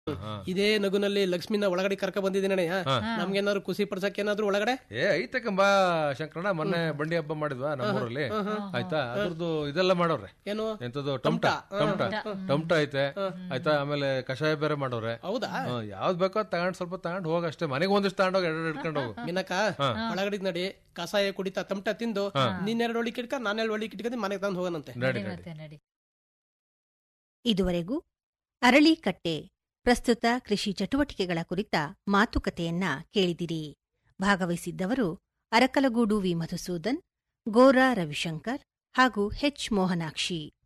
ಹಾ. ಇದೇ ನಗುನಲ್ಲಿ ಲಕ್ಷ್ಮಿನ ಒಳಗಡೆ ಕರ್ಕ ಬಂದಿದ್ದೀನಿ ನಮ್ಗೇನಾದ್ರು ಖುಷಿ ಪಡ್ಸಕ್ ಏನಾದ್ರು ಒಳಗಡೆ ಏ ಐತಕ್ಕಂಬ ಶಂಕರಣ್ಣ ಮೊನ್ನೆ ಬಂಡಿ ಹಬ್ಬ ಮಾಡಿದ್ವಾ ನಮ್ಮೂರಲ್ಲಿ ಆಯ್ತಾ ಅದ್ರದ್ದು ಇದೆಲ್ಲ ಮಾಡೋರೆ ಏನು ಎಂತದ್ದು ಟೊಮ್ಟ ಟೊಮ್ಟ ಟೊಮ್ಟ ಐತೆ ಆಯ್ತಾ ಆಮೇಲೆ ಕಷಾಯ ಬೇರೆ ಮಾಡೋರೆ ಹೌದಾ ಹ್ಮ್, ಯಾವ್ದ್ ಬೇಕೋ ಅದ್ ತಗೊಂಡ್ ಸ್ವಲ್ಪ ತಗೊಂಡ್ ಹೋಗ ಅಷ್ಟೇ ಮನೆಗೆ ಒಂದಿಷ್ಟು ತಗೊಂಡೋಗಿ ಎರಡು ಇಟ್ಕೊಂಡು ಹೋಗು ಮಿನಕ ಒಳಗಡೆ ನಡಿ ಕಷಾಯ ಕುಡಿತಾ ತಮಟ ತಿಂದು ನೀನ್ ಎರಡು ಒಳ್ಳಿ ಕಿಟ್ಕ ನಾನು ಎರಡು ಒಳ್ಳಿ ಕಿಟ್ಕೊಂಡು ಮನೆಗೆ ತಂದು ಹೋಗೋಣಂತೆ ನಡಿ ನಡಿ ಮತ್ತೆ ನಡಿ ಇದುವರೆಗೂ ಅರಳಿಕಟ್ಟೆ ಪ್ರಸ್ತುತ ಕೃಷಿ ಚಟುವಟಿಕೆಗಳ ಕುರಿತ ಮಾತುಕತೆಯನ್ನ ಕೇಳಿದಿರಿ ಭಾಗವಹಿಸಿದ್ದವರು ಅರಕಲಗೂಡು ವಿ ಮಧುಸೂದನ್ ಗೋರಾ ರವಿಶಂಕರ್ ಹಾಗೂ ಹೆಚ್ ಮೋಹನಾಕ್ಷಿ